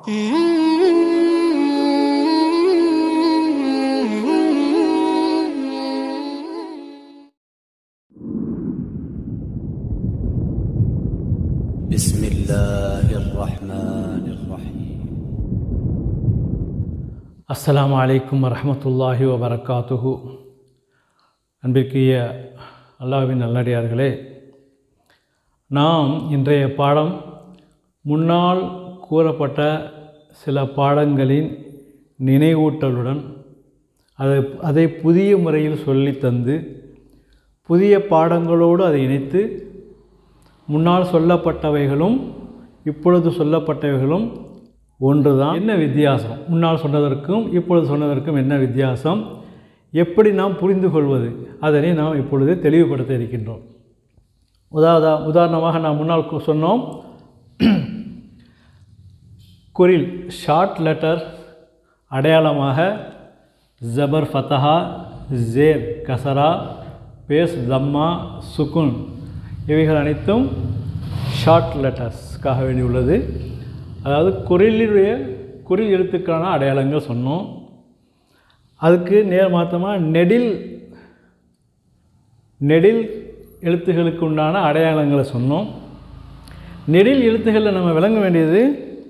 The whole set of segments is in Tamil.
بسم الله الرحمن الرحيم அஸ்ஸலாமு அலைக்கும் வரஹ்மத்துல்லாஹி வபரகாத்துஹு அன்பிற்குரிய அல்லாஹ்வின் நல்லடியார்களே நாம் இன்றைய பாடம் முன்னால் கூறப்பட்ட சில பாடங்களின் நினைவூட்டலுடன் அதை அதை புதிய முறையில் சொல்லித் தந்து புதிய பாடங்களோடு அதை இணைத்து முன்னால் சொல்லப்பட்டவைகளும் இப்பொழுது சொல்லப்பட்டவைகளும் ஒன்றுதான் என்ன வித்தியாசம் முன்னால் சொன்னதற்கும் இப்பொழுது சொன்னதற்கும் என்ன வித்தியாசம் எப்படி நாம் புரிந்து கொள்வது அதனை நாம் இப்பொழுது தெளிவுபடுத்த இருக்கின்றோம் உதாரண உதாரணமாக நாம் முன்னால் கு- சொன்னோம் குரில் ஷார்ட் லெட்டர் அடையாளமாக ஜபர் ஃபத்தஹா ஜேர் கசரா பேஸ் தம்மா சுகுன் இவைகள் அனைத்தும் ஷார்ட் லெட்டர்ஸ்க்காக வேண்டி உள்ளது அதாவது குரிலுடைய குரில் எழுத்துக்கான அடையாளங்கள் சொன்னோம் அதுக்கு நேர் மாற்றமாக நெடில் நெடில் எழுத்துகளுக்கு உண்டான அடையாளங்களை சொன்னோம் நெடில் எழுத்துக்களில் நம்ம விளங்க வேண்டியது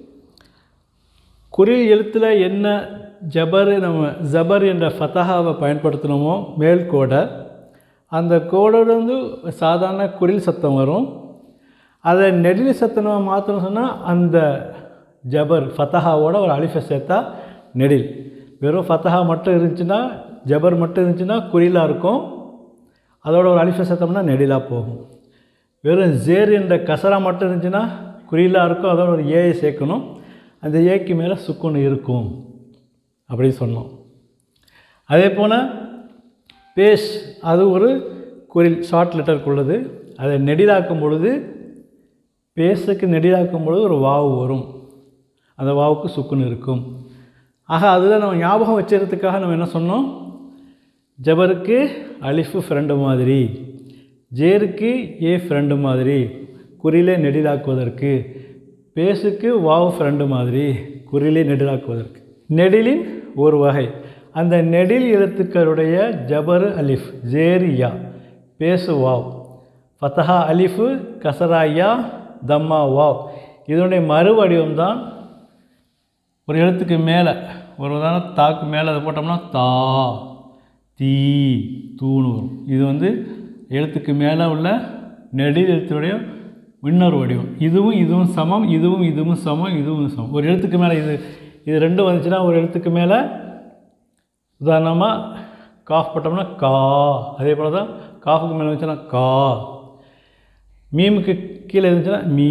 குறில் எழுத்தில் என்ன ஜபர் நம்ம ஜபர் என்ற ஃபத்தஹாவை பயன்படுத்தினோமோ மேல் கோடை அந்த கோடோட வந்து சாதாரண குரில் சத்தம் வரும் அதை நெடில் சத்தம் நம்ம மாற்றணும் சொன்னால் அந்த ஜபர் ஃபத்தஹாவோட ஒரு அலிஃபை சேர்த்தா நெடில் வெறும் ஃபத்தஹா மட்டும் இருந்துச்சுன்னா ஜபர் மட்டும் இருந்துச்சுன்னா குறிலாக இருக்கும் அதோட ஒரு அலிஃபை சேர்த்தோம்னா நெடிலாக போகும் வெறும் ஜேர் என்ற கசரா மட்டும் இருந்துச்சுன்னா குறிலாக இருக்கும் அதோட ஒரு ஏயை சேர்க்கணும் அந்த ஏக்கு மேலே சுக்குன் இருக்கும் அப்படின்னு சொன்னோம் அதே போல் பேஷ் அது ஒரு குறில் ஷார்ட் லெட்டருக்குள்ளது அதை நெடிலாக்கும் பொழுது பேஸுக்கு நெடிலாக்கும் பொழுது ஒரு வாவு வரும் அந்த வாவுக்கு சுக்குன் இருக்கும் ஆக அதில் நம்ம ஞாபகம் வச்சுக்கிறதுக்காக நம்ம என்ன சொன்னோம் ஜபருக்கு அலிஃபு ஃப்ரெண்டு மாதிரி ஜேருக்கு ஏ ஃப்ரெண்டு மாதிரி குறிலே நெடிலாக்குவதற்கு பேஸுக்கு வாவு ஃப்ரெண்டு மாதிரி குறிலே நெடிலாக்குவதற்கு நெடிலின் ஒரு வகை அந்த நெடில் எழுத்துக்களுடைய ஜபரு அலிஃப் ஜேரு யா பேசு வாவ் ஃபத்தஹா அலிஃபு கசரா யா தம்மா வாவ் இதனுடைய மறு வடிவம்தான் ஒரு எழுத்துக்கு மேலே ஒரு உதாரணம் தாக்கு மேலே அதை போட்டோம்னா தா தீ தூணு வரும் இது வந்து எழுத்துக்கு மேலே உள்ள நெடில் எழுத்துடைய இன்னொரு வடிவம் இதுவும் இதுவும் சமம் இதுவும் இதுவும் சமம் இதுவும் சமம் ஒரு எழுத்துக்கு மேலே இது இது ரெண்டும் வந்துச்சுன்னா ஒரு எழுத்துக்கு மேலே உதாரணமாக காஃப் போட்டோம்னா கா அதே போல் தான் காஃபுக்கு மேலே வந்துச்சுன்னா கா மீமுக்கு கீழே இருந்துச்சுன்னா மீ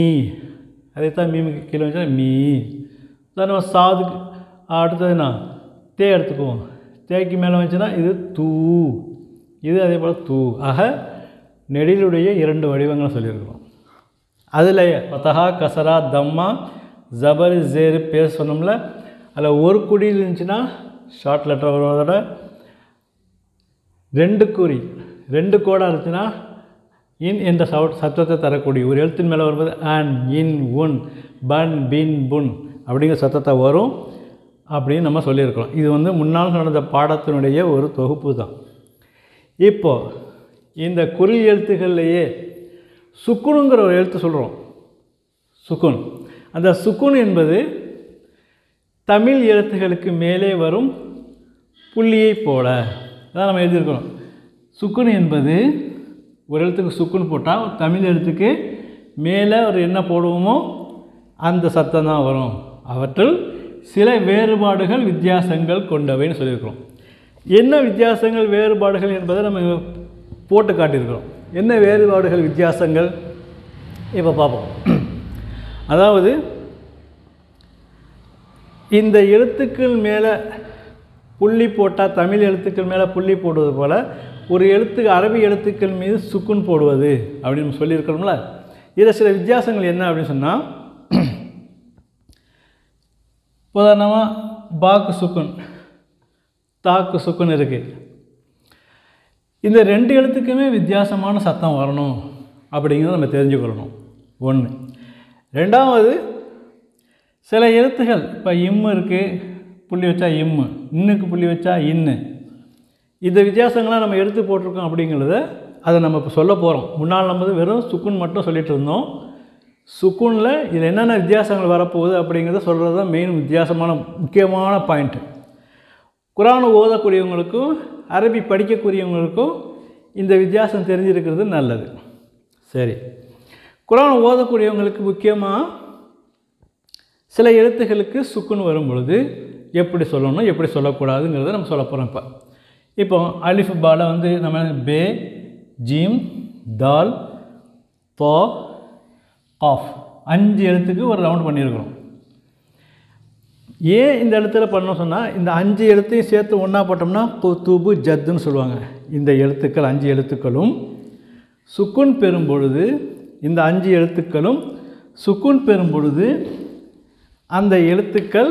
அதே தான் மீமுக்கு கீழே வந்துச்சுன்னா மீ உதாரணமாக சாதுக்கு அடுத்ததுன்னா தே எடுத்துக்குவோம் தேக்கு மேலே வந்துச்சுன்னா இது தூ இது அதே போல் தூ ஆக நெடிலுடைய இரண்டு வடிவங்களை சொல்லியிருக்கிறோம் அதில் பத்தஹா கசரா தம்மா ஜபர் ஜேரு பேர் சொன்னோம்ல அதில் ஒரு குடியில் இருந்துச்சுன்னா ஷார்ட் லெட்டர் வருவதோட ரெண்டு குறி ரெண்டு கோடாக இருந்துச்சுன்னா இன் என்ற சவுட் சத்தத்தை தரக்கூடிய ஒரு எழுத்தின் மேலே வரும்போது அன் இன் உன் பன் பின் புன் அப்படிங்கிற சத்தத்தை வரும் அப்படின்னு நம்ம சொல்லியிருக்கிறோம் இது வந்து முன்னால் நடந்த பாடத்தினுடைய ஒரு தொகுப்பு தான் இப்போது இந்த குறில் எழுத்துக்கள்லையே சுக்குனுங்கிற ஒரு எழுத்து சொல்கிறோம் சுக்குன் அந்த சுக்குன் என்பது தமிழ் எழுத்துகளுக்கு மேலே வரும் புள்ளியை போல அதான் நம்ம எழுதியிருக்கிறோம் சுக்குன் என்பது ஒரு எழுத்துக்கு சுக்குன் போட்டால் தமிழ் எழுத்துக்கு மேலே ஒரு என்ன போடுவோமோ அந்த சத்தம் தான் வரும் அவற்றில் சில வேறுபாடுகள் வித்தியாசங்கள் கொண்டவைன்னு சொல்லியிருக்கிறோம் என்ன வித்தியாசங்கள் வேறுபாடுகள் என்பதை நம்ம போட்டு காட்டியிருக்கிறோம் என்ன வேறுபாடுகள் வித்தியாசங்கள் இப்போ பார்ப்போம் அதாவது இந்த எழுத்துக்கள் மேலே புள்ளி போட்டால் தமிழ் எழுத்துக்கள் மேலே புள்ளி போடுவது போல் ஒரு எழுத்துக்கு அரபி எழுத்துக்கள் மீது சுக்குன் போடுவது அப்படின்னு நம்ம சொல்லியிருக்கிறோம்ல இதில் சில வித்தியாசங்கள் என்ன அப்படின்னு சொன்னால் உதாரணமாக பாக்கு சுக்குன் தாக்கு சுக்குன் இருக்குது இந்த ரெண்டு எழுத்துக்குமே வித்தியாசமான சத்தம் வரணும் அப்படிங்கிறத நம்ம தெரிஞ்சுக்கொள்ளணும் ஒன்று ரெண்டாவது சில எழுத்துகள் இப்போ இம்மு இருக்குது புள்ளி வச்சா இம்மு இன்னுக்கு புள்ளி வச்சா இன்னு இந்த வித்தியாசங்கள்லாம் நம்ம எடுத்து போட்டிருக்கோம் அப்படிங்கிறத அதை நம்ம இப்போ சொல்ல போகிறோம் முன்னால் நம்ம வந்து வெறும் சுக்குன் மட்டும் சொல்லிட்டு இருந்தோம் சுக்குனில் இதில் என்னென்ன வித்தியாசங்கள் வரப்போகுது அப்படிங்கிறத சொல்கிறது தான் மெயின் வித்தியாசமான முக்கியமான பாயிண்ட்டு குரான் ஓதக்கூடியவங்களுக்கும் அரபி படிக்கக்கூடியவங்களுக்கும் இந்த வித்தியாசம் தெரிஞ்சிருக்கிறது நல்லது சரி குரான் ஓதக்கூடியவங்களுக்கு முக்கியமாக சில எழுத்துகளுக்கு சுக்குன் வரும் பொழுது எப்படி சொல்லணும் எப்படி சொல்லக்கூடாதுங்கிறத நம்ம சொல்ல போகிறோம் இப்போ இப்போ அலிஃப் பால வந்து நம்ம பே ஜீம் தால் தோ காஃப் அஞ்சு எழுத்துக்கு ஒரு ரவுண்ட் பண்ணியிருக்கிறோம் ஏன் இந்த எழுத்துல பண்ணோம் சொன்னால் இந்த அஞ்சு எழுத்தையும் சேர்த்து ஒன்றா போட்டோம்னா குத்துபு ஜத்துன்னு சொல்லுவாங்க இந்த எழுத்துக்கள் அஞ்சு எழுத்துக்களும் சுக்குன் பெறும் பொழுது இந்த அஞ்சு எழுத்துக்களும் சுக்குன் பெறும் பொழுது அந்த எழுத்துக்கள்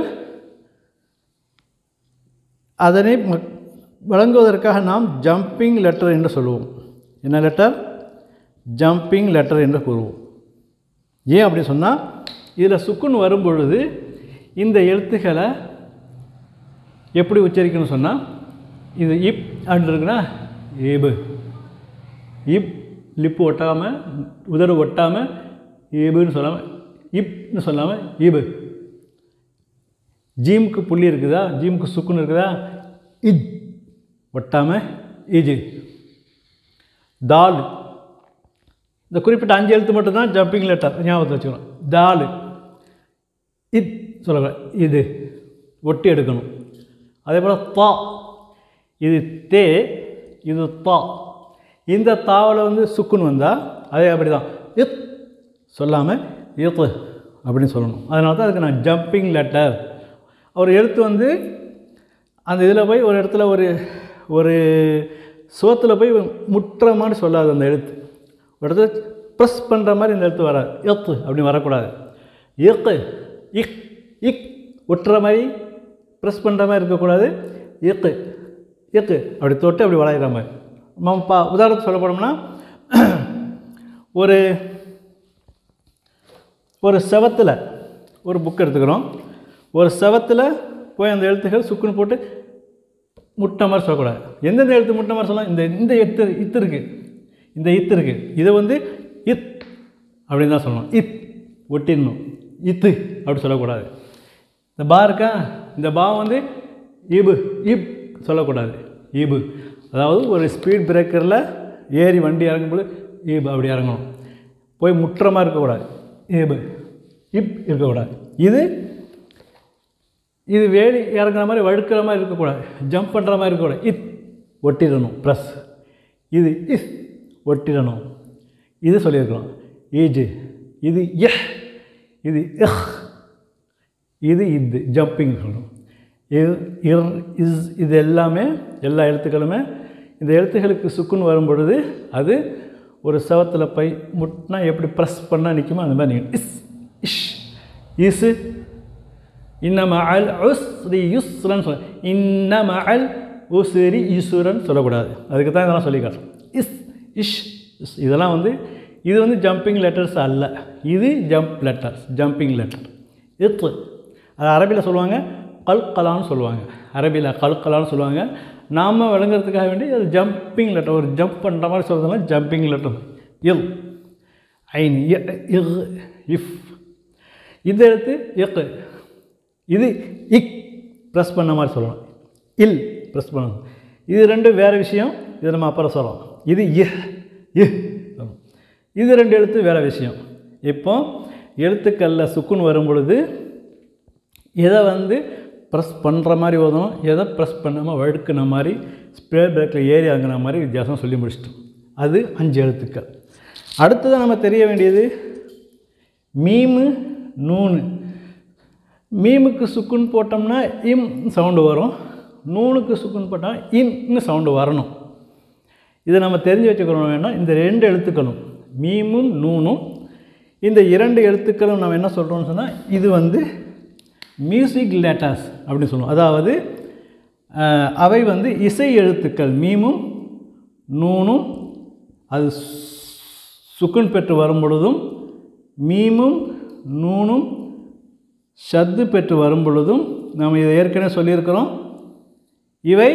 அதனை மக்- வழங்குவதற்காக நாம் ஜம்பிங் லெட்டர் என்று சொல்லுவோம் என்ன லெட்டர் ஜம்பிங் லெட்டர் என்று கூறுவோம் ஏன் அப்படி சொன்னால் இதில் சுக்குன் வரும் பொழுது இந்த எழுத்துக்களை எப்படி உச்சரிக்கணும்னு சொன்னால் இது இப் அப்படின்னு இருக்குன்னா ஏபு இப் லிப்பு ஒட்டாமல் உதடு ஒட்டாமல் ஏபுன்னு சொல்லாமல் இப்னு சொல்லாமல் ஈபு ஜீமுக்கு புள்ளி இருக்குதா ஜீமுக்கு சுக்குன்னு இருக்குதா இஜ் ஒட்டாமல் இஜு தால் இந்த குறிப்பிட்ட அஞ்சு எழுத்து மட்டும்தான் ஜம்பிங் லெட்டர் ஞாபகத்தை வச்சுக்கணும் தால் இத் சொல்லக்கூடாது இது ஒட்டி எடுக்கணும் அதே போல் தா இது தே இது தா இந்த தாவில் வந்து சுக்குன்னு வந்தால் அதே அப்படி தான் இத் சொல்லாமல் இத் அப்படின்னு சொல்லணும் அதனால தான் அதுக்கு நான் ஜம்பிங் லெட்டர் ஒரு எழுத்து வந்து அந்த இதில் போய் ஒரு இடத்துல ஒரு ஒரு சுவத்தில் போய் முட்டுற மாதிரி சொல்லாது அந்த எழுத்து ஒரு இடத்துல ப்ரெஸ் பண்ணுற மாதிரி இந்த எழுத்து வராது எத்து அப்படின்னு வரக்கூடாது இக்கு இக் இக் ஒட்டுற மாதிரி ப்ரெஸ் பண்ணுற மாதிரி இருக்கக்கூடாது இக்கு இக்கு அப்படி தொட்டு அப்படி வளையிற மாதிரி நம்ம பா உதாரணத்துக்கு சொல்ல போனோம்னா ஒரு ஒரு செவத்தில் ஒரு புக் எடுத்துக்கிறோம் ஒரு செவத்தில் போய் அந்த எழுத்துக்கள் சுக்குன்னு போட்டு முட்டை மாதிரி சொல்லக்கூடாது எந்தெந்த எழுத்து முட்டை மாதிரி சொல்லலாம் இந்த இந்த எத்து இத்து இருக்குது இந்த இத்து இருக்குது இதை வந்து இத் அப்படின்னு தான் சொல்லணும் இத் ஒட்டிடணும் இத்து அப்படி சொல்லக்கூடாது இந்த பா இருக்கா இந்த பா வந்து இபு இப் சொல்லக்கூடாது இபு அதாவது ஒரு ஸ்பீட் பிரேக்கரில் ஏறி வண்டி இறங்கும்போது ஈபு அப்படி இறங்கணும் போய் முட்டுற மாதிரி இருக்கக்கூடாது ஈபு இப் இருக்கக்கூடாது இது இது வேலி இறங்குற மாதிரி வழுக்கிற மாதிரி இருக்கக்கூடாது ஜம்ப் பண்ணுற மாதிரி இருக்கக்கூடாது இத் ஒட்டிடணும் ப்ளஸ் இது இஸ் ஒட்டிடணும் இது சொல்லியிருக்கிறோம் ஈஜு இது எஹ் இது எஹ் இது இது ஜம்பிங் சொல்லணும் இது இர் இஸ் இது எல்லாமே எல்லா எழுத்துக்களுமே இந்த எழுத்துக்களுக்கு சுக்குன்னு வரும் பொழுது அது ஒரு சவத்தில் பை முட்டினா எப்படி ப்ரெஸ் பண்ணால் நிற்குமோ அந்த மாதிரி நீங்கள் இஸ் இஷ் இசு இன்னம அல் உஸ்ரி யுஸ்ரன் சொல்ல இன்னம அல் உஸ்ரி யுசுரன் சொல்லக்கூடாது அதுக்கு தான் இதெல்லாம் சொல்லி காட்டுறோம் இஸ் இஷ் இஸ் இதெல்லாம் வந்து இது வந்து ஜம்பிங் லெட்டர்ஸ் அல்ல இது ஜம்ப் லெட்டர்ஸ் ஜம்பிங் லெட்டர் இத்து அது அரபியில் சொல்லுவாங்க கல்கலான்னு சொல்லுவாங்க அரபியில் கல்கலான்னு சொல்லுவாங்க நாம் விளங்குறதுக்காக வேண்டி அது ஜம்பிங் லெட்டர் ஒரு ஜம்ப் பண்ணுற மாதிரி சொல்கிறதுனால ஜம்பிங் லெட்டர் இல் ஐன் இக் இஃப் இந்த எழுத்து இக் இது இக் ப்ரெஸ் பண்ண மாதிரி சொல்லணும் இல் ப்ரெஸ் பண்ணணும் இது ரெண்டும் வேறு விஷயம் இதை நம்ம அப்புறம் சொல்லலாம் இது இஹ் இஹ் சொல்லணும். இது ரெண்டு எழுத்து வேறு விஷயம் இப்போ எழுத்துக்களில் சுக்குன் வரும் பொழுது எதை வந்து ப்ரெஸ் பண்ணுற மாதிரி ஓதணும் எதை ப்ரெஸ் பண்ணாமல் வழுக்குன மாதிரி ஸ்ப்ரே பிரேக்கில் ஏறி அங்கின மாதிரி வித்தியாசம் சொல்லி முடிச்சிட்டோம் அது அஞ்சு எழுத்துக்கள் அடுத்தது நம்ம தெரிய வேண்டியது மீமு நூனு மீமுக்கு சுக்குன் போட்டோம்னா இம் சவுண்டு வரும் நூனுக்கு சுக்குன் போட்டால் இன்னு சவுண்டு வரணும் இதை நம்ம தெரிஞ்சு வச்சுக்கிறோம் வேணால் இந்த ரெண்டு எழுத்துக்களும் மீமும் நூனும் இந்த இரண்டு எழுத்துக்களும் நம்ம என்ன சொல்கிறோம்னு சொன்னால் இது வந்து மியூசிக் லேட்டர்ஸ் அப்படின்னு சொல்லுவோம் அதாவது அஹ், அவை வந்து இசை எழுத்துக்கள் மீமும் நூனும் அது சுக்குன் பெற்று வரும் பொழுதும் மீமும் நூனும் ஷத்து பெற்று வரும் பொழுதும் நாம் இதை ஏற்கனவே சொல்லியிருக்கிறோம் இவை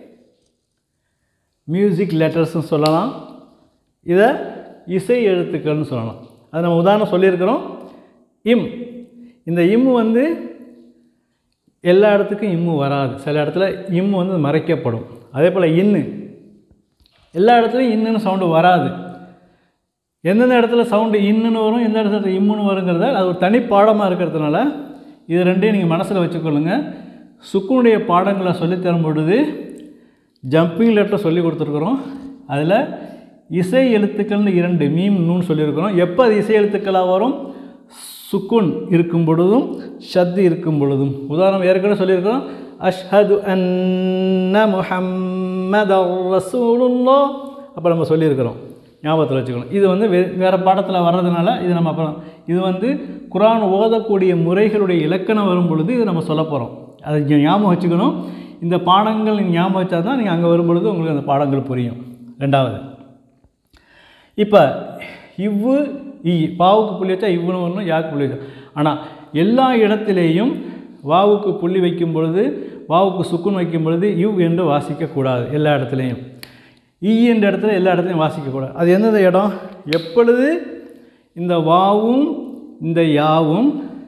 மியூசிக் லெட்டர்ஸ்னு சொல்லலாம் இதை இசை எழுத்துக்கள்னு சொல்லலாம் அது நம்ம உதாரணம் சொல்லியிருக்கிறோம் இம் இந்த இம் வந்து எல்லா இடத்துக்கும் இம்மு வராது சில இடத்துல இம்மு வந்து மறைக்கப்படும் அதே போல் இன்னு எல்லா இடத்துலையும் இன்னுன்னு சவுண்டு வராது எந்தெந்த இடத்துல சவுண்டு இன்னுன்னு வரும் எந்த இடத்துல இம்முன்னு வருங்கிறத அது ஒரு தனி பாடமாக இருக்கிறதுனால இது ரெண்டையும் நீங்கள் மனசில் வச்சுக்கொள்ளுங்க சுக்குனுடைய பாடங்களை சொல்லித் தரும் பொழுது ஜம்பிங் லெட்டர் சொல்லி கொடுத்துருக்குறோம் அதில் இசை எழுத்துக்கள்னு இரண்டு மீம் நூன்னு சொல்லியிருக்கிறோம் எப்போ அது இசை எழுத்துக்களாக வரும் சுக்குன் இருக்கும் பொழுதும் ஷத்து இருக்கும் பொழுதும் உதாரணம் ஏற்கனவே சொல்லியிருக்கிறோம் அஷ்ஹது அன்ன முஹம்மது ரசூலுல்லா அப்போ நம்ம சொல்லியிருக்கிறோம் ஞாபகத்தில் வச்சுக்கணும் இது வந்து வே வேறு பாடத்தில் வர்றதுனால இது நம்ம அப்புறம் இது வந்து குரான் ஓதக்கூடிய முறைகளுடைய இலக்கணம் வரும் பொழுது இது நம்ம சொல்ல போகிறோம் அதை இங்க ஞாபகம் வச்சுக்கணும் இந்த பாடங்கள் நீங்கள் ஞாபகம் வச்சா தான் நீங்கள் அங்கே வரும் பொழுது உங்களுக்கு அந்த பாடங்கள் புரியும் ரெண்டாவது இப்போ இவ்வு இ பாவுக்கு புள்ளி வச்சா இவ்வுன்னு வரணும் யாக்கு புள்ளி வச்சா ஆனால் எல்லா இடத்திலேயும் வாவுக்கு புள்ளி வைக்கும் பொழுது வாவுக்கு சுக்குன் வைக்கும் பொழுது இவ் என்று வாசிக்கக்கூடாது எல்லா இடத்துலையும் ஈ என்ற இடத்துல எல்லா இடத்துலையும் வாசிக்கக்கூடாது அது எந்தெந்த இடம் எப்பொழுது இந்த வாவும் இந்த யாவும்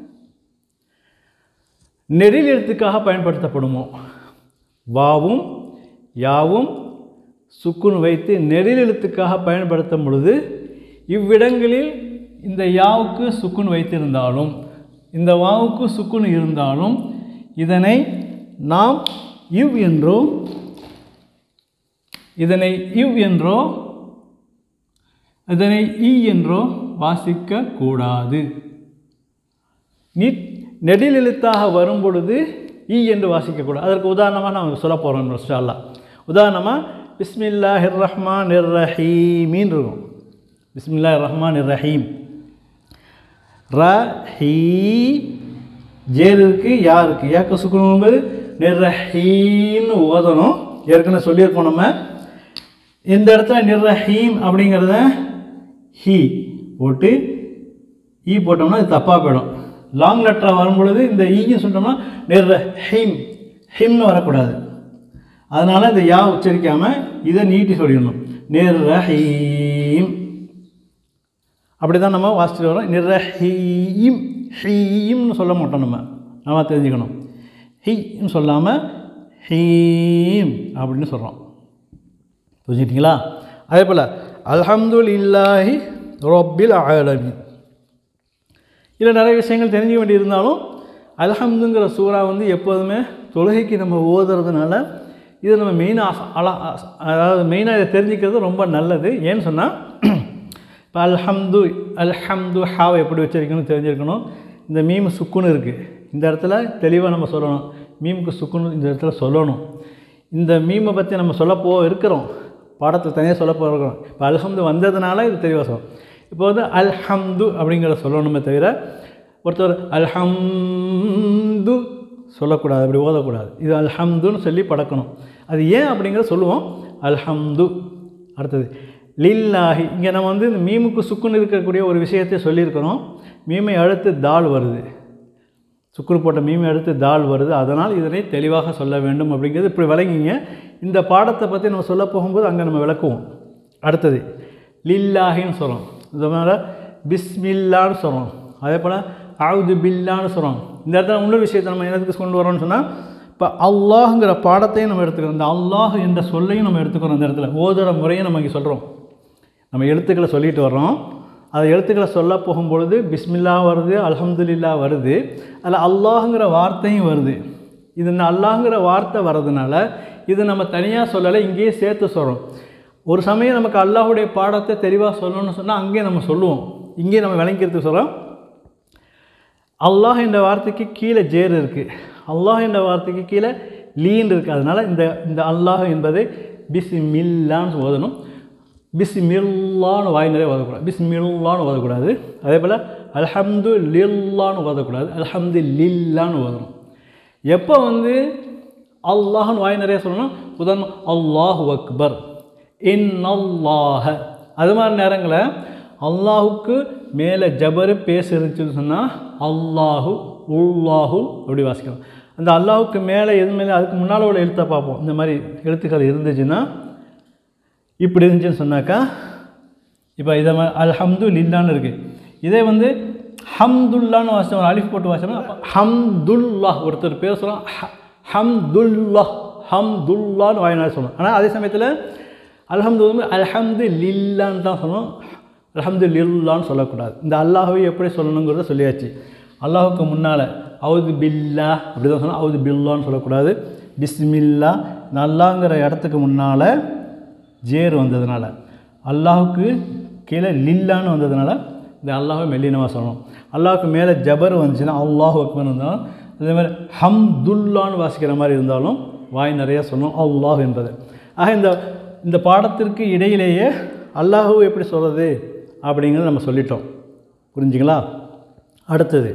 நெறில் எழுத்துக்காக பயன்படுத்தப்படுமோ வாவும் யாவும் சுக்குன் வைத்து நெறில் எழுத்துக்காக பயன்படுத்தும் பொழுது இவ்விடங்களில் இந்த யாவுக்கு சுக்குன் வைத்திருந்தாலும் இந்த வாவுக்கு சுக்குன் இருந்தாலும் இதனை நாம் இவ் என்றோ இதனை இவ் என்றோ இதனை இ என்றோ வாசிக்க கூடாது நீ நெடில் எழுத்தாக வரும் பொழுது ஈ என்று வாசிக்கக்கூடாது அதற்கு உதாரணமாக நான் சொல்ல போகிறோம் இன்ஷால்லா உதாரணமாக பிஸ்மில்லாஹிர் ரஹ்மான் இர் ரஹீமின் இருக்கும் பிஸ்மில்லாஹிர் ரஹ்மான் இர் ரஹீம் ர ஹீ ஜேர் இருக்கு யா இருக்கு யாக்க சுக்கணும் என்பது நிர்ரஹீம்னு ஓதணும் ஏற்கனவே சொல்லியிருக்கோம் நம்ம இந்த இடத்துல நிர்ரஹீம் அப்படிங்கிறத ஹீ போட்டு ஈ போட்டோம்னா இது தப்பாக போயிடும் லாங் லெட்டராக வரும் பொழுது இந்த ஈன்னு சொல்லிட்டோம்னா நிர்ர ஹிம் ஹிம்னு வரக்கூடாது அதனால் இந்த யா உச்சரிக்காமல் இதை நீட்டி சொல்லிடணும் நிர்ர ஹீம் அப்படி தான் நம்ம வாசிச்சுட்டு வரோம் நிர்ர ஹீம் ஹீம்னு சொல்ல மாட்டோம் நம்ம நம்ம தெரிஞ்சுக்கணும் ஹீன்னு சொல்லாமல் ஹீம் அப்படின்னு சொல்கிறோம் புரிஞ்சுக்கிட்டீங்களா அதே போல் அல்ஹம்துல் இல்லாஹி ரொப்பில் ஆலமீன் இதில் நிறைய விஷயங்கள் தெரிஞ்சுக்க வேண்டி இருந்தாலும் அல்ஹம்துங்கிற சூறா வந்து எப்போதுமே தொழுகைக்கு நம்ம ஓதுறதுனால இது நம்ம மெயினாக அலா அதாவது மெயினாக இதை தெரிஞ்சுக்கிறது ரொம்ப நல்லது ஏன்னு சொன்னால் இப்போ அல்ஹம்து அல்ஹம்து ஹாவை எப்படி வச்சிருக்கணும்னு தெரிஞ்சிருக்கணும் இந்த மீம் சுக்குன்னு இருக்குது இந்த இடத்துல தெளிவாக நம்ம சொல்லணும் மீமுக்கு சுக்குன்னு இந்த இடத்துல சொல்லணும் இந்த மீமை பற்றி நம்ம சொல்ல போ இருக்கிறோம் பாடத்தில் தனியாக சொல்ல போகிறோம் இப்போ அல்ஹம்து வந்ததுனால இது தெளிவாக சொல்லணும் இப்போ வந்து அல்ஹம்து அப்படிங்கிறத சொல்லணுமே தவிர ஒருத்தர் அல்ஹம்து சொல்லக்கூடாது அப்படி ஓதக்கூடாது இது அல்ஹம்துன்னு சொல்லி பழக்கணும் அது ஏன் அப்படிங்கிறத சொல்லுவோம் அல்ஹம்து அடுத்தது லில்லாஹி இங்கே நம்ம வந்து இந்த மீமுக்கு சுக்குன்னு இருக்கக்கூடிய ஒரு விஷயத்தை சொல்லியிருக்கிறோம் மீமை அடுத்து தால் வருது சுக்குரு போட்ட மீமை அடுத்து தால் வருது அதனால் இதனை தெளிவாக சொல்ல வேண்டும் அப்படிங்கிறது இப்படி விளங்கிங்க இந்த பாடத்தை பற்றி நம்ம சொல்ல போகும்போது அங்கே நம்ம விளக்குவோம் அடுத்தது லில்லாஹின்னு சொல்கிறோம் இந்த மாதிரி பிஸ்மில்லான்னு சொல்கிறோம் அதே போல் ஆவுது பில்லான்னு சொல்கிறோம் இந்த இடத்துல இன்னொரு விஷயத்தை நம்ம என்னதுக்கு கொண்டு வரோம்னு சொன்னால் இப்போ அல்லாஹுங்கிற பாடத்தையும் நம்ம எடுத்துக்கிறோம் இந்த அல்லாஹ் என்ற சொல்லையும் நம்ம எடுத்துக்கிறோம் இந்த இடத்துல ஓதுற முறையும் நம்ம இங்கே சொல்கிறோம் நம்ம எழுத்துக்களை சொல்லிட்டு வர்றோம் அது எழுத்துக்களை சொல்ல போகும்பொழுது பிஸ்மில்லா வருது அல்ஹம்துலில்லா வருது அதில் அல்லாஹுங்கிற வார்த்தையும் வருது இது இந்த அல்லாஹுங்கிற வார்த்தை வர்றதுனால இது நம்ம தனியாக சொல்லலை இங்கேயே சேர்த்து சொல்கிறோம் ஒரு சமயம் நமக்கு அல்லாஹுடைய பாடத்தை தெளிவாக சொல்லணும்னு சொன்னால் அங்கேயே நம்ம சொல்லுவோம் இங்கேயே நம்ம விளங்கிறதுக்கு சொல்கிறோம் அல்லாஹ் என்ற வார்த்தைக்கு கீழே ஜேர் இருக்குது அல்லாஹ் என்ற வார்த்தைக்கு கீழே லீன் இருக்குது அதனால் இந்த இந்த அல்லாஹ் என்பதை பிஸ்மில்லான்னு ஓதணும் பிஸ்மில்லான்னு வாய் நிறைய ஓதக்கூடாது பிஸ்மில்லான்னு ஓதக்கூடாது அதே போல் அல்ஹம்து லில்லான்னு ஓதக்கூடாது அல்ஹம்து லில்லான்னு ஓதணும் எப்போ வந்து அல்லாஹ்னு வாய் நிறைய சொல்லணும் உதாரணம் அல்லாஹு அக்பர் இன் அல்லாஹ அது மாதிரி நேரங்களில் அல்லாஹுக்கு மேலே ஜபரு பேச இருந்துச்சுன்னு சொன்னால் அல்லாஹு உல்லாஹு அப்படி வாசிக்கணும் அந்த அல்லாஹுக்கு மேலே எது மேலே அதுக்கு முன்னால் உள்ள எழுத்தை பார்ப்போம் இந்த மாதிரி எழுத்துக்கள் இருந்துச்சுன்னா இப்படி இருந்துச்சுன்னு சொன்னாக்கா இப்போ இதை மா- அல்ஹம்து லில்லான்னு இருக்குது இதே வந்து ஹம்துல்லான்னு வாசிச்சோம் அலிஃப் போட்டு வாசிச்சோம்னா அப்ப ஹம்துல்லாஹ் ஒருத்தர் பேர் சொல்லலாம் ஹ- ஹம்துல்லாஹ் ஹம்துல்லான்னு வாயினால சொல்லணும் ஆனால் அதே சமயத்தில் அல்ஹம்து வந்து அல்ஹம்து லில்லான்னு தான் சொல்லணும் அல்ஹம்து லில்லான்னு சொல்லக்கூடாது இந்த அல்லாஹ்வை எப்படி சொல்லணுங்கிறத சொல்லியாச்சு அல்லாஹுக்கு முன்னால் அவுது பில்லா அப்படி தான் சொல்லணும் அவுது பில்லான்னு சொல்லக்கூடாது பிஸ்மில்லா இந்த அல்லாங்கிற இடத்துக்கு முன்னால் ஜேர் வந்ததுனால அல்லாஹுக்கு கீழே லில்லான்னு வந்ததுனால இந்த அல்லாஹை மெல்லினமாக சொல்லணும் அல்லாஹுக்கு மேலே ஜபர் வந்துச்சுன்னா அல்லாஹு அக்பர் இருந்தாலும் அதே மாதிரி ஹம்துல்லான்னு வாசிக்கிற மாதிரி இருந்தாலும் வாய் நிறைய சொல்லணும் அல்லாஹ் என்பது ஆக இந்த இந்த பாடத்திற்கு இடையிலேயே அல்லாஹு எப்படி சொல்கிறது அப்படிங்கிறத நம்ம சொல்லிட்டோம் புரிஞ்சுங்களா அடுத்தது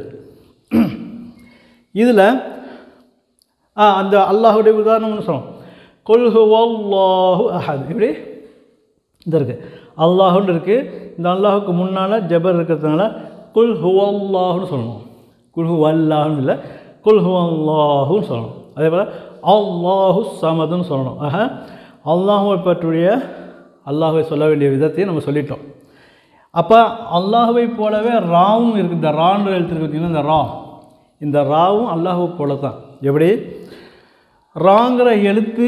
இதில் ஆ அந்த அல்லாஹுடைய உதாரணம்னு சொல்லுவோம் கொல்ஹு அல்லாஹு அஹத் இப்படி இந்த இருக்குது அல்லாஹுன்னு இருக்குது இந்த அல்லாஹுக்கு முன்னால் ஜபர் இருக்கிறதுனால குல் ஹுவல்லாஹுன்னு சொல்லணும் குல் ஹுவல்லாஹுன்னு இல்லை குல் ஹுவல்லாஹுன்னு சொல்லணும் அதே போல் அல்லாஹு சமதுன்னு சொல்லணும் ஆக அல்லாஹுவை பற்றிய அல்லாஹுவை சொல்ல வேண்டிய விதத்தையும் நம்ம சொல்லிட்டோம் அப்போ அல்லாஹுவை போலவே ராவும் இருக்குது இந்த ரான்ற எழுத்து இருக்கு பார்த்தீங்கன்னா இந்த ரா இந்த ராவும் அல்லாஹுவை போல தான் எப்படி ராங்கிற எழுத்து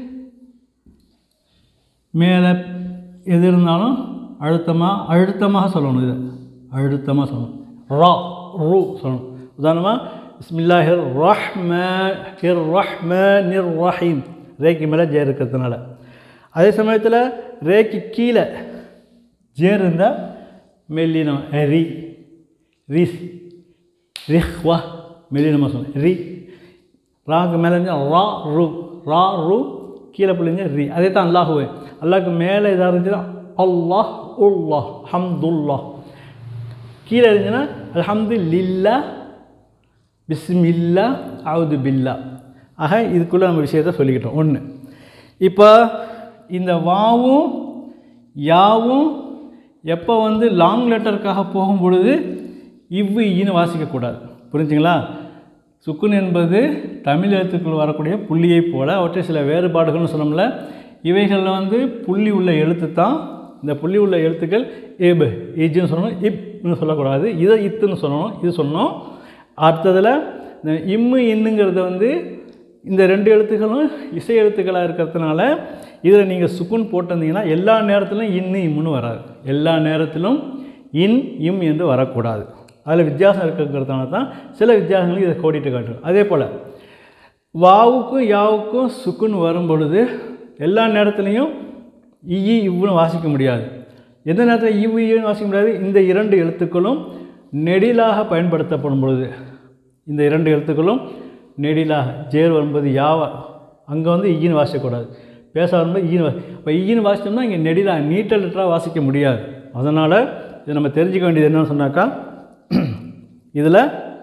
மேலே எது இருந்தாலும் அழுத்தமாக அழுத்தமாக சொல்லணும் இது அழுத்தமாக சொல்லணும் ரா ரூ சொல்லணும் உதாரணமாக பிஸ்மில்லாஹிர் ரஹ்மான் ஹிர் ரஹ்மானிர் ரஹீம் ரேக்கு மேலே ஜே இருக்கிறதுனால அதே சமயத்தில் ரேக்கு கீழே ஜேர் இருந்தால் மெல்லினம் ரி ரிஸ் ரிஹ்வா மெல்லினமாக சொல்லணும் ரி ராக்கு மேலே இருந்து ரா ரு ரா ரு கீழே பிள்ளைங்க ரி அதே தான் அல்லாஹுவே அல்லாஹ்க்கு மேலே இதாக இருந்துச்சுன்னா அல்லாஹ் உல்லாஹ் ஹம்துல்லாஹ் கீழே இருந்துச்சுன்னா அல்ஹம்து லில்லா பிஸ்மில்லா அவுது பில்லா ஆக இதுக்குள்ளே நம்ம விஷயத்த சொல்லிக்கிட்டோம் ஒன்று இப்போ இந்த வாவும் யாவும் எப்போ வந்து லாங் லெட்டருக்காக போகும் பொழுது இவ்வு ஈன்னு வாசிக்கக்கூடாது புரிஞ்சுங்களா சுக்குன் என்பது தமிழ் எழுத்துக்கள் வரக்கூடிய புள்ளியைப் போல அவற்றை சில வேறுபாடுகள்னு சொன்னோம்ல இவைகளில் வந்து புள்ளி உள்ள எழுத்து தான் இந்த புள்ளி உள்ள எழுத்துக்கள் இப் இஜ்னு சொல்லணும் இப்னு சொல்லக்கூடாது இதை இத்துன்னு சொல்லணும் இது சொன்னோம் அடுத்ததில் இந்த இம்மு இன்னுங்கிறது வந்து இந்த ரெண்டு எழுத்துக்களும் இசை எழுத்துக்களாக இருக்கிறதுனால இதில் நீங்கள் சுக்குன் போட்டிருந்தீங்கன்னா எல்லா நேரத்திலும் இன்னு இம்முன்னு வராது எல்லா நேரத்திலும் இன் இம் என்று வரக்கூடாது அதில் வித்தியாசம் இருக்கிறதுனால தான் சில வித்தியாசங்கள் இதை கோடிட்டு காட்டும் அதே போல் வாவுக்கும் யாவுக்கும் சுக்குன் வரும் பொழுது எல்லா நேரத்துலையும் இ இவ்வுன்னு வாசிக்க முடியாது எந்த நேரத்தில் இவ்வு ஈன்னு வாசிக்க முடியாது இந்த இரண்டு எழுத்துக்களும் நெடிலாக பயன்படுத்தப்படும் பொழுது இந்த இரண்டு எழுத்துக்களும் நெடிலாக ஜேர் வரும்போது யாவா அங்கே வந்து ஈன்னு வாசிக்கக்கூடாது பேச வரும்போது ஈன்னு வாசி இப்போ ஈன்னு வாசித்தோம்னா இங்கே நெடிலாக நீட்ட லெட்டராக வாசிக்க முடியாது அதனால் இதை நம்ம தெரிஞ்சுக்க வேண்டியது என்னன்னு சொன்னாக்கா இதில்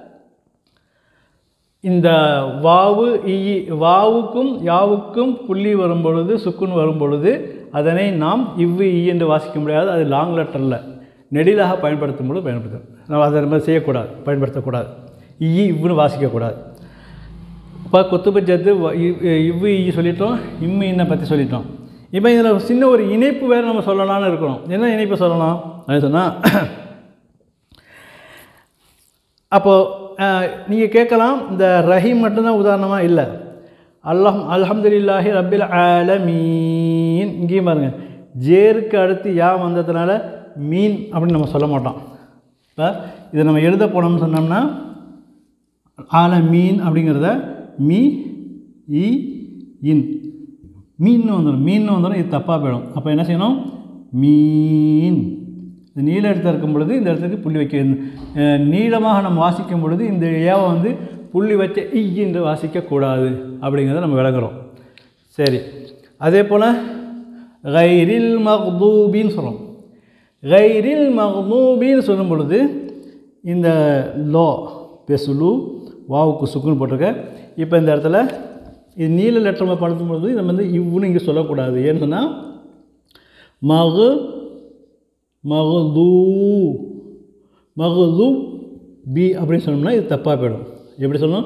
இந்த வாவு இ வாவுக்கும் யாவுக்கும் புள்ளி வரும் பொழுது சுக்குன் வரும் பொழுது அதனை நாம் இவ்வு ஈ என்று வாசிக்க முடியாது அது லாங் லெட்டரில் நெடிலாக பயன்படுத்தும் பொழுது பயன்படுத்தும் நம்ம அதை நம்ம செய்யக்கூடாது பயன்படுத்தக்கூடாது ஈ இவ்வுன்னு வாசிக்கக்கூடாது இப்போ கொத்துப ஜத்து வ- இவ்- இவ்வு ஈ சொல்லிட்டோம் இம்மு இன்னை பற்றி சொல்லிட்டோம் இப்போ இதில் சின்ன ஒரு இணைப்பு வேறு நம்ம சொல்லலாம்னு இருக்கிறோம் என்ன இணைப்பு சொல்லலாம் அது சொன்னால் அப்போது நீங்கள் கேட்கலாம் இந்த ரஹீம் மட்டும்தான் உதாரணமாக இல்லை அல்லம் அல்ஹம்துலில்லாஹி ரப்பில் ஆலமீன் இங்கேயும் பாருங்கள் ஜேருக்கு அடுத்து யா வந்ததுனால மீன் அப்படின்னு நம்ம சொல்ல மாட்டோம் இப்போ இதை நம்ம எழுத போனோம்னு சொன்னோம்னா ஆல மீன் அப்படிங்கிறத மீ இ இன் மீன் வந்துடும் மீன் வந்துடும் இது தப்பாக போயிடும் அப்போ என்ன செய்யணும் மீன் இந்த நீல இடத்துல இருக்கும் பொழுது இந்த இடத்துக்கு புள்ளி வைக்க அஹ், நீளமாக நம்ம வாசிக்கும் பொழுது இந்த ஏவை வந்து புள்ளி வச்ச இ என்று வாசிக்கக்கூடாது அப்படிங்கிறத நம்ம விளங்குறோம் சரி அதே போல் கைரில் மக்தூபின்னு சொல்கிறோம் கைரில் மக்தூபின்னு சொல்லும் பொழுது இந்த லோ பெசுலு வாவுக்கு சுக்குன்னு போட்டிருக்க இப்போ இந்த இடத்துல இது நீல லெட்டர் படுத்தும் பொழுது நம்ம வந்து இவ்வுன்னு இங்கே சொல்லக்கூடாது ஏன்னு சொன்னால் மகு மகதூ மகதூ பி அப்படின்னு சொன்னோம்னா இது தப்பாக போயிடும் எப்படி சொல்லணும்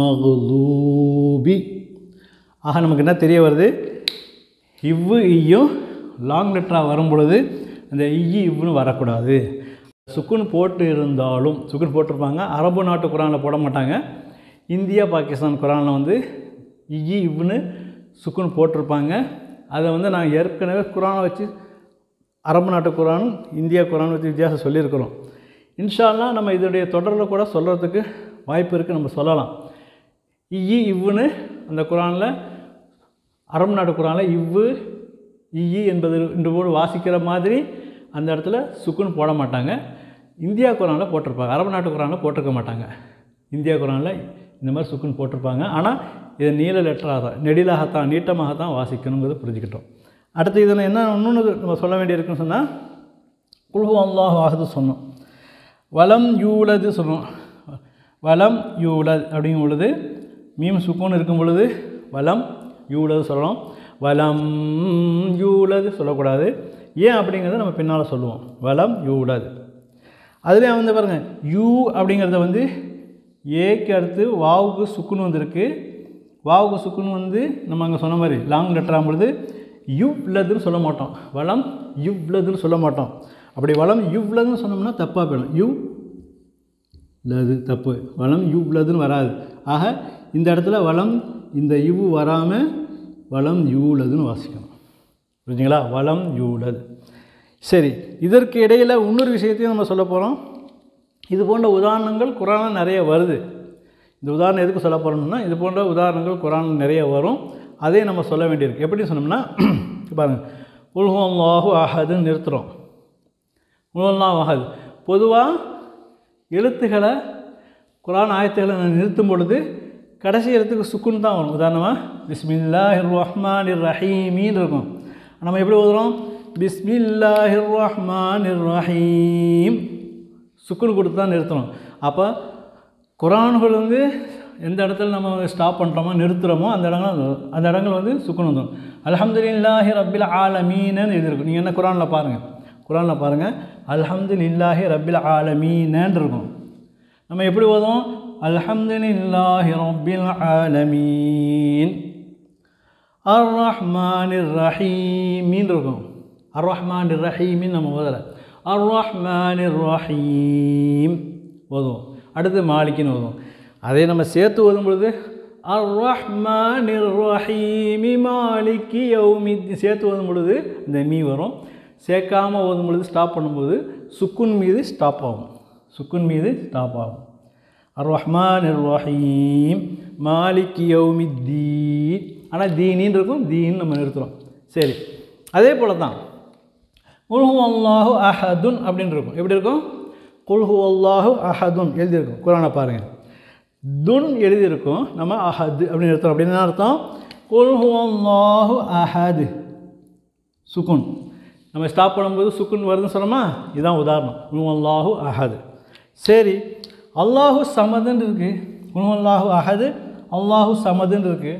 மகதூபி ஆக நமக்கு என்ன தெரிய வருது இவ்வு ஈயும் லாங் லெட்டராக வரும் பொழுது அந்த இய்யி இவ்வுன்னு வரக்கூடாது சுக்குன் போட்டு இருந்தாலும் சுக்குன் போட்டிருப்பாங்க அரபு நாட்டு குரானில் போட மாட்டாங்க இந்தியா பாகிஸ்தான் குரானில் வந்து இய்யி இவ்வுன்னு சுக்குன் போட்டிருப்பாங்க அதை வந்து நான் ஏற்கனவே குரானை வச்சு அரபு நாட்டு குரான் இந்தியா குரான் வச்சு வித்தியாசம் சொல்லியிருக்கிறோம் இன்ஷால்லாம் நம்ம இதோடைய தொடரில் கூட சொல்கிறதுக்கு வாய்ப்பு இருக்குது நம்ம சொல்லலாம் இ இவ்வுன்னு அந்த குரானில் அரபு நாட்டு குரானில் இவ்வு இ என்பது ரெண்டு போடு வாசிக்கிற மாதிரி அந்த இடத்துல சுக்குன்னு போட மாட்டாங்க இந்தியா குரானில் போட்டிருப்பாங்க அரபு நாட்டு குரானில் போட்டிருக்க மாட்டாங்க இந்தியா குரானில் இந்த மாதிரி சுக்குன்னு போட்டிருப்பாங்க ஆனால் இதை நீல லெட்டராக தான் நெடிலாகத்தான் நீட்டமாகத்தான் வாசிக்கணுங்கிறத புரிஞ்சுக்கிட்டோம் அடுத்து இதில் என்ன இன்னொன்று நம்ம சொல்ல வேண்டியிருக்குன்னு சொன்னால் குல்ஹு அல்லாஹ் ஆகுது சொன்னோம் வலம் யூலது சொன்னோம் வலம் யூலத் அப்படிங்கும் பொழுது மீம் சுக்கூன் இருக்கும் பொழுது வலம் யூலது சொல்லணும் வலம் யூலது சொல்லக்கூடாது ஏன் அப்படிங்கிறத நம்ம பின்னால் சொல்லுவோம் வலம் யூலது அதுலேயே வந்து பாருங்கள் யூ அப்படிங்கிறத வந்து ஏக்கு அடுத்து வாவுக்கு சுக்குன்னு வந்திருக்கு வாவுக்கு சுக்குன்னு வந்து நம்ம அங்கே சொன்ன மாதிரி லாங் லெட்டராகும் பொழுது யுவ்லதுன்னு சொல்ல மாட்டோம் வளம் யுவ்லதுன்னு சொல்ல மாட்டோம் அப்படி வளம் யுவ்லதுன்னு சொன்னோம்னா தப்பாக போயிடும் யூ லது தப்பு வளம் யுவ்லதுன்னு வராது ஆக இந்த இடத்துல வளம் இந்த இவு வராமல் வளம் யூலதுன்னு வாசிக்கணும் புரிஞ்சுங்களா வளம் யூலது சரி இதற்கு இடையில் இன்னொரு விஷயத்தையும் நம்ம சொல்ல போகிறோம் இது போன்ற உதாரணங்கள் குரானில் நிறைய வருது இந்த உதாரணம் எதுக்கு சொல்ல போகிறோம்னா இது போன்ற உதாரணங்கள் குரானில் நிறைய வரும் அதையும் நம்ம சொல்ல வேண்டியிருக்கு எப்படி சொன்னோம்னா பாருங்கள் உல்ஹல்லாஹு அஹதுன்னு நிறுத்துகிறோம் உல்ஹல்லாஹு அஹது பொதுவாக எழுத்துக்களை குரான் ஆயத்துகளை நிறுத்தும் பொழுது கடைசி எழுத்துக்கு சுக்குன்னு தான் வரும் உதாரணமாக பிஸ்மில்லாஹிர் ரஹ்மானிர் ரஹீமின்னு இருக்கும் நம்ம எப்படி ஓதுறோம் பிஸ்மில்லாஹிர் ரஹ்மானிர் ரஹீம் சுக்குன் கொடுத்து தான் நிறுத்தணும் அப்போ குரான்கள் வந்து எந்த இடத்துல நம்ம ஸ்டாப் பண்ணுறோமோ நிறுத்துகிறோமோ அந்த இடங்கள் அந்த இடங்கள் வந்து சுக்குன் வந்துடும் அல்ஹம்துலில்லாஹி ரப்பில் ஆலமீனன்னு எழுதிருக்கும் நீங்கள் என்ன குரானில் பாருங்கள் குரானில் பாருங்கள் அல்ஹம்துலில்லாஹி ரப்பில் ஆலமீனன்னு இருக்கும் நம்ம எப்படி ஓதும் அல்ஹம்துலில்லாஹி ரப்பில் ஆலமீன் அர் ரஹ்மானிர் ரஹீமின்னு இருக்கும் அர் ரஹ்மானிர் ரஹீமின்னு நம்ம ஓதலை அர் ரஹ்மானிர் ரஹீம் ஓதுவோம் அடுத்து மாலிக்கின்னு ஓதுவோம் அதே நம்ம சேர்த்து ஓதும் பொழுது அர் ரஹ்மானிர் ரஹீமி மாலிக்கி யௌமி சேர்த்து ஓதும் பொழுது இந்த மீ வரும் சேர்க்காமல் ஓதும் பொழுது ஸ்டாப் பண்ணும்போது சுக்குன் மீது ஸ்டாப் ஆகும் சுக்குன் மீது ஸ்டாப் ஆகும் அர் ரஹ்மான் ரஹீம் மாலிக் யௌமி தீன் ஆனால் தீனின்னு இருக்கும் தீன் நம்ம நிறுத்துகிறோம் சரி அதே போல் தான் குல்ஹு அல்லாஹு அஹதுன் அப்படின்னு இருக்கும் எப்படி இருக்கும் குல்ஹு அல்லாஹு அஹதுன் எழுதியிருக்கும் குரானை பாருங்கள் துன் எழுதியிருக்கும் நம்ம அஹது அப்படின்னு நிறுத்துறோம் அப்படின்னு என்ன அர்த்தம் குல்ஹு அல்லாஹு அஹது சுக்குன் நம்ம ஸ்டாப் பண்ணும்போது சுக்குன் வருதுன்னு சொன்னோமா இதுதான் உதாரணம் குல்ஹு அல்லாஹு அஹது சரி அல்லாஹு சமதுன்னு இருக்குது குல்ஹு அல்லாஹு அஹது அல்லாஹு சமதுன்னு இருக்குது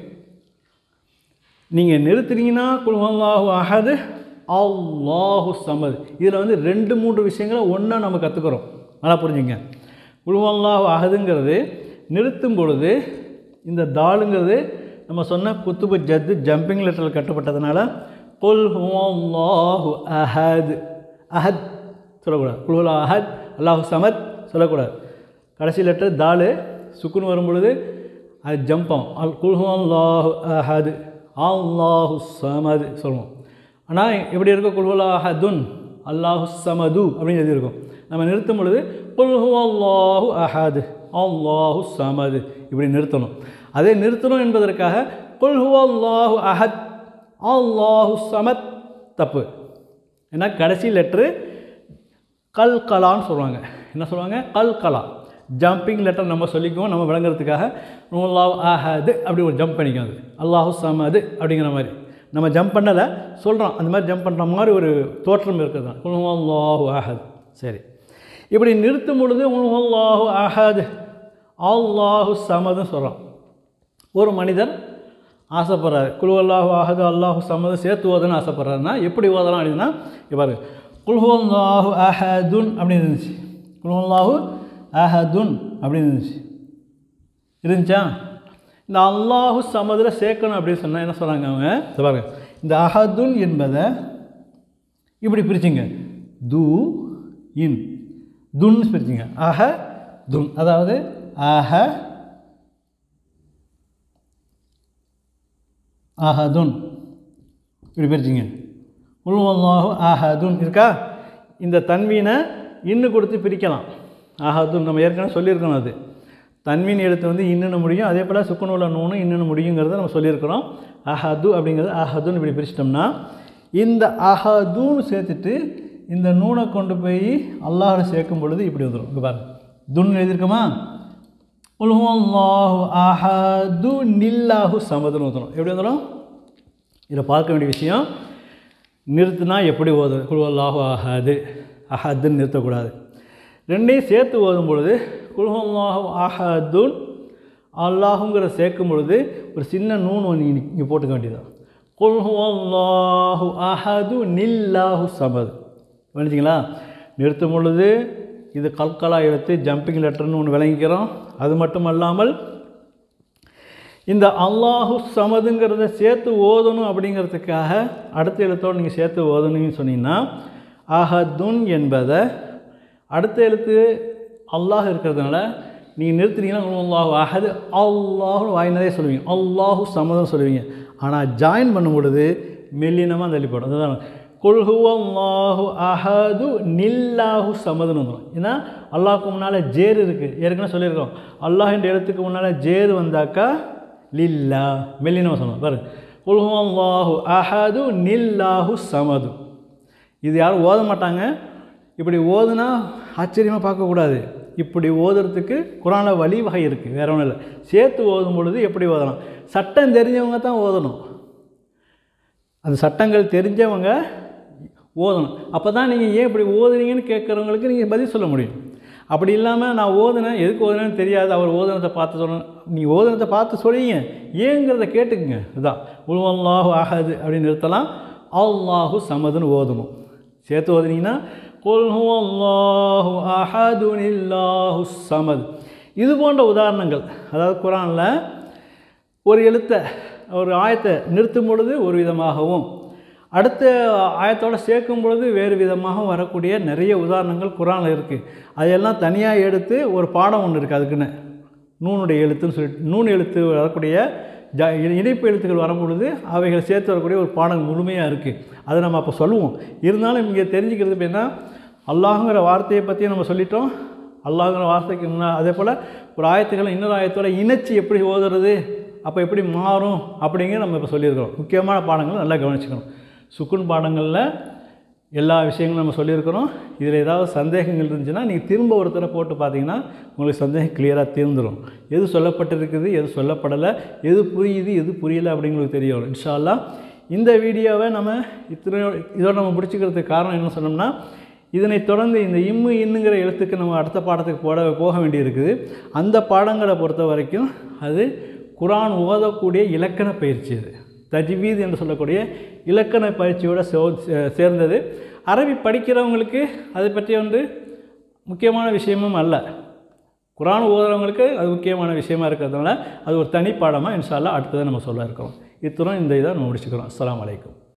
நீங்கள் நிறுத்துனீங்கன்னா குல்ஹல்லாஹு அஹது அல்லாஹு சமது இதில் வந்து ரெண்டு மூன்று விஷயங்களை ஒன்றா நம்ம கற்றுக்குறோம் நல்லா புரிஞ்சுங்க குல்ஹல்லாஹு அஹதுங்கிறது நிறுத்தும் பொழுது இந்த தாளுங்கிறது நம்ம சொன்ன குத்துபு ஜத்து ஜம்பிங் லெட்டரில் கட்டப்பட்டதுனால குல் ஹுவல்லாஹு அஹத் அஹத் சொல்லக்கூடாது குல்ஹுல்லா அஹத் அல்லாஹு சமத் சொல்லக்கூடாது கடைசி லெட்டர் தாலு சுக்குன் வரும் பொழுது அது ஜம்ப் ஆகும் அல் குல்ஹு அல்லாஹு அஹது அல்லாஹு சமது சொல்லுவோம் ஆனால் எப்படி இருக்கும் குல்ஹுல்லா அஹதுன் அல்லாஹு சமது அப்படின்னு எழுதியிருக்கும் நம்ம நிறுத்தும் பொழுது குல்ஹு அல்லாஹு அஹது அல்லாஹு சமது இப்படி நிறுத்தணும் அதே நிறுத்தணும் என்பதற்காக குல்ஹு அல்லாஹு அஹத் அல்லாஹு சமத் தப்பு ஏன்னா கடைசி லெட்ரு கல்கலான்னு சொல்லுவாங்க என்ன சொல்லுவாங்க கல்கலா ஜம்பிங் லெட்டர் நம்ம சொல்லிக்குவோம் நம்ம விளங்குறதுக்காக அல்லாஹ் ஆஹது அப்படி ஒரு ஜம்ப் பண்ணிக்கும் அது அல்லாஹு சமது அப்படிங்கிற மாதிரி நம்ம ஜம்ப் பண்ணலை சொல்கிறோம் அந்த மாதிரி ஜம்ப் பண்ணுற மாதிரி ஒரு தோற்றம் இருக்குது தான் அல்லாஹு ஆஹது சரி இப்படி நிறுத்தும் பொழுது அல்லாஹு ஆஹது அல்லாஹு சமதுன்னு சொல்கிறோம் ஒரு மனிதர் ஆசைப்படுறாரு குழு அல்லாஹு ஆஹது அல்லாஹு சமது சேர்த்து ஓதுன்னு ஆசைப்படுறாருன்னா எப்படி ஓதலாம் அப்படின்னா இப்போ குல்ஹுல்லாஹு அஹதுன் அப்படின்னு இருந்துச்சு குல்ஹுல்லாஹு அஹதுன் அப்படின்னு இருந்துச்சு இருந்துச்சா இந்த அல்லாஹு சமதில் சேர்க்கணும் அப்படின்னு சொன்னால் என்ன சொல்கிறாங்க அவங்க இதை பாருங்க இந்த அஹதுன் என்பதை இப்படி பிரிச்சுங்க து இன் துன் பிரிச்சுங்க அஹ துன் அதாவது அஹ அஹதுன் இப்படி பிரிச்சுங்க உள்வல்லாஹு அஹதுன் இருக்கா இந்த தன்வீனை இன்னு கொடுத்து பிரிக்கலாம் அஹதுன் நம்ம ஏற்கனவே சொல்லியிருக்கோம் அது தன்வீன் எழுத்து வந்து இன்னுன்னு முடியும் அதே போல் சுக்குநூல நூனு இன்னுன்னு முடியுங்கிறத நம்ம சொல்லியிருக்கிறோம் அஹது அப்படிங்கிறது அஹதுன்னு இப்படி பிரிச்சிட்டோம்னா இந்த அஹதுன்னு சேர்த்துட்டு இந்த நூனை கொண்டு போய் அல்லாஹ்ல சேர்க்கும் பொழுது இப்படி வந்துடும் இங்கே பாருங்க துன் எழுதியிருக்கோமா உல்ஹுல்லாஹு அஹது நில்லாஹு சமதுன்னு வந்துடும் எப்படி வந்துடும் இதில் பார்க்க வேண்டிய விஷயம் நிறுத்துனா எப்படி ஓதும் குழுவல்லாஹு அஹது அஹதுன்னு நிறுத்தக்கூடாது ரெண்டையும் சேர்த்து ஓதும் பொழுது குழுவல்லாஹு அஹதுன் அல்லாஹுங்கிற சேர்க்கும் பொழுது ஒரு சின்ன நூன் ஒன்று இங்கே போட்டுக்க வேண்டியதான் குல்ஹுவல்லாஹு அஹது நில்லாஹு சமது புரிஞ்சுங்களா நிறுத்தும் பொழுது இது கல்கலா எழுத்து ஜம்பிங் லெட்டர்னு ஒன்று விளங்கிக்கிறோம் அது மட்டும் அல்லாமல் இந்த அல்லாஹு சமதுங்கிறத சேர்த்து ஓதணும் அப்படிங்கிறதுக்காக அடுத்த எழுத்தோடு நீங்கள் சேர்த்து ஓதணும்னு சொன்னீங்கன்னா அஹதுன் என்பதை அடுத்த எழுத்து அல்லாஹ் இருக்கிறதுனால நீங்கள் நிறுத்துனீங்கன்னா அல்லாஹு அஹது அல்லாஹுன்னு வாயினதே சொல்லுவீங்க அல்லாஹு சமதம் சொல்லுவீங்க ஆனால் ஜாயின் பண்ணும் பொழுது மெல்லினமாக தள்ளிப்படும் அதுதான் குல்ஹுவல்லாஹு அஹது நில்லாஹு சமதுன்னு வந்துடும் ஏன்னா அல்லாஹுக்கு முன்னால் ஜேர் இருக்குது ஏற்கனவே சொல்லியிருக்கோம் அல்லாஹ் என்ற எழுத்துக்கு முன்னால் ஜேர் வந்தாக்கா லில்லா மெல்லினமாக சொல்லணும் பாரு குல்ஹுவல்லாஹு அஹது நில்லாஹு சமது இது யாரும் ஓத மாட்டாங்க இப்படி ஓதுனா ஆச்சரியமாக பார்க்கக்கூடாது இப்படி ஓதுறதுக்கு குரானில் வழிவகை இருக்குது வேற ஒன்றும் இல்லை சேர்த்து ஓதும் பொழுது எப்படி ஓதலாம் சட்டம் தெரிஞ்சவங்க தான் ஓதணும் அந்த சட்டங்கள் தெரிஞ்சவங்க ஓதணும் அப்போ தான் நீங்கள் ஏன் இப்படி ஓதுறீங்கன்னு கேட்குறவங்களுக்கு நீங்கள் பதில் சொல்ல முடியும் அப்படி இல்லாமல் நான் ஓதுனேன் எதுக்கு ஓதுனேன்னு தெரியாது அவர் ஓதுனத்தை பார்த்து சொல்லணும் நீங்கள் ஓதுனத்தை பார்த்து சொல்லிங்க ஏங்கிறத கேட்டுக்குங்க இதுதான் உல்வல்லாஹு ஆகாது அப்படின்னு நிறுத்தலாம் அல்லாஹு சமதுன்னு ஓதணும் சேர்த்து ஓதுனீங்கன்னா குல் ஹுவல்லாஹு அஹதுன் இல்லாஹு சமது இது போன்ற உதாரணங்கள் அதாவது குரானில் ஒரு எழுத்தை ஒரு ஆயத்தை நிறுத்தும் பொழுது ஒரு விதமாகவும் அடுத்த ஆயத்தோடு சேர்க்கும் பொழுது வேறு விதமாகவும் வரக்கூடிய நிறைய உதாரணங்கள் குரானில் இருக்குது அதையெல்லாம் தனியாக எடுத்து ஒரு பாடம் ஒன்று இருக்குது அதுக்குன்னு நூனுடைய எழுத்துன்னு சொல்லிட்டு நூன் எழுத்து வரக்கூடிய ஜ இணைப்பு எழுத்துக்கள் வரும்பொழுது அவைகள் சேர்த்து வரக்கூடிய ஒரு பாடம் முழுமையாக இருக்குது அதை நம்ம அப்போ சொல்லுவோம் இருந்தாலும் இங்கே தெரிஞ்சுக்கிறது எப்படின்னா அல்லாஹுங்கிற வார்த்தையை பற்றி நம்ம சொல்லிட்டோம் அல்லாஹுங்கிற வார்த்தைக்கு முன்னா அதே போல் ஒரு ஆயத்துக்களை இன்னொரு ஆயத்தோட இணைச்சி எப்படி ஓதுறது அப்போ எப்படி மாறும் அப்படிங்கிற நம்ம இப்போ சொல்லியிருக்கிறோம் முக்கியமான பாடங்களை நல்லா கவனிச்சுக்கணும் சுக்குன் பாடங்களில் எல்லா விஷயங்களும் நம்ம சொல்லியிருக்கிறோம் இதில் ஏதாவது சந்தேகங்கள் இருந்துச்சுன்னா நீங்கள் திரும்ப ஒரு தடவை போட்டு பார்த்தீங்கன்னா உங்களுக்கு சந்தேகம் கிளியராக தீர்ந்துடும் எது சொல்லப்பட்டிருக்குது எது சொல்லப்படலை எது புரியுது எது புரியலை அப்படிங்களுக்கு தெரிய வரும் இன்ஷா அல்லாஹ் இந்த வீடியோவை நம்ம இத்தனை இதோட நம்ம பிடிச்சிக்கிறதுக்கு காரணம் என்ன சொன்னோம்னா இதனைத் தொடர்ந்து இந்த இம்மு இன்னுங்கிற எழுத்துக்கு நம்ம அடுத்த பாடத்துக்கு போட போக வேண்டியிருக்குது அந்த பாடங்களை பொறுத்த வரைக்கும் அது குரான் ஓதக்கூடிய இலக்கண பயிற்சி அது தஜ்வீத் என்று சொல்லக்கூடிய இலக்கண பயிற்சியோட சோ சே- சேர்ந்தது அரபி படிக்கிறவங்களுக்கு அதை பற்றி வந்து முக்கியமான விஷயமும் அல்ல குரான் ஓதுறவங்களுக்கு அது முக்கியமான விஷயமா இருக்கிறதுனால அது ஒரு தனி பாடமாக இன்ஷால்லா அடுத்ததை நம்ம சொல்ல இருக்கிறோம் இத்துடன் இந்த இதை நம்ம முடிச்சுக்கிறோம் அஸ்ஸலாமு அலைக்கும்